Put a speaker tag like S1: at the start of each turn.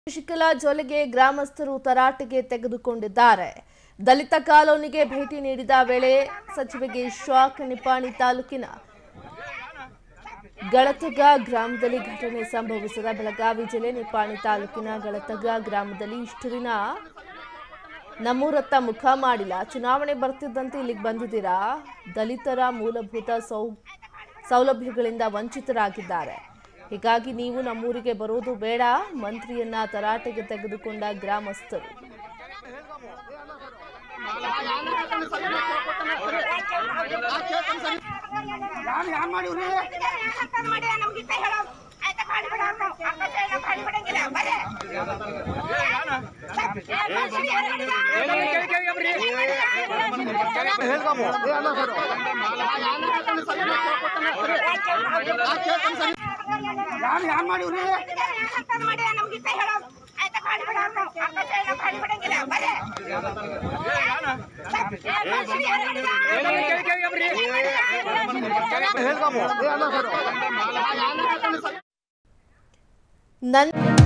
S1: ಶಿಕಲ ಜೊಲೆಗೆ ಗ್ರಾಮಸ್ಥರು ತರಾಟೆಗೆ ತೆಗೆದುಕೊಂಡಿದ್ದಾರೆ ದಲಿತ ಕಾಲೋನಿಗೆ ಭೇಟಿ ನೀಡಿದ ವೇಳೆ ಸಚಿವೆಗೆ ಶಾಕ್ ನಿಪಾಣಿ ತಾಲೂಕಿನ ಗಳತಗ ಗ್ರಾಮದಲ್ಲಿ ಘಟನೆ ಸಂಭವಿಸಿದ ಬೆಳಗಾವಿ ಜಿಲ್ಲೆ ನಿಪಾಣಿ ತಾಲೂಕಿನ ಗಳತಗ ಗ್ರಾಮದಲ್ಲಿ ಇಷ್ಟು ದಿನ ನಮ್ಮೂರತ್ತ ಮುಖ ಮಾಡಿಲ್ಲ ಚುನಾವಣೆ ಬರ್ತಿದ್ದಂತೆ ಇಲ್ಲಿಗೆ ಬಂದಿದ್ದೀರಾ ದಲಿತರ ಮೂಲಭೂತ ಸೌ ಸೌಲಭ್ಯಗಳಿಂದ ವಂಚಿತರಾಗಿದ್ದಾರೆ ಹೀಗಾಗಿ ನೀವು ನಮ್ಮೂರಿಗೆ ಬರೋದು ಬೇಡ ಮಂತ್ರಿಯನ್ನ ತರಾಟೆಗೆ ತೆಗೆದುಕೊಂಡ ಗ್ರಾಮಸ್ಥರು
S2: ಯಾರು ಯಾರು ಮಾಡಿವ್ರಿ ಯಾರು ಯಾರು ಮಾಡಿವ್ರಿ
S1: ನನ್ನ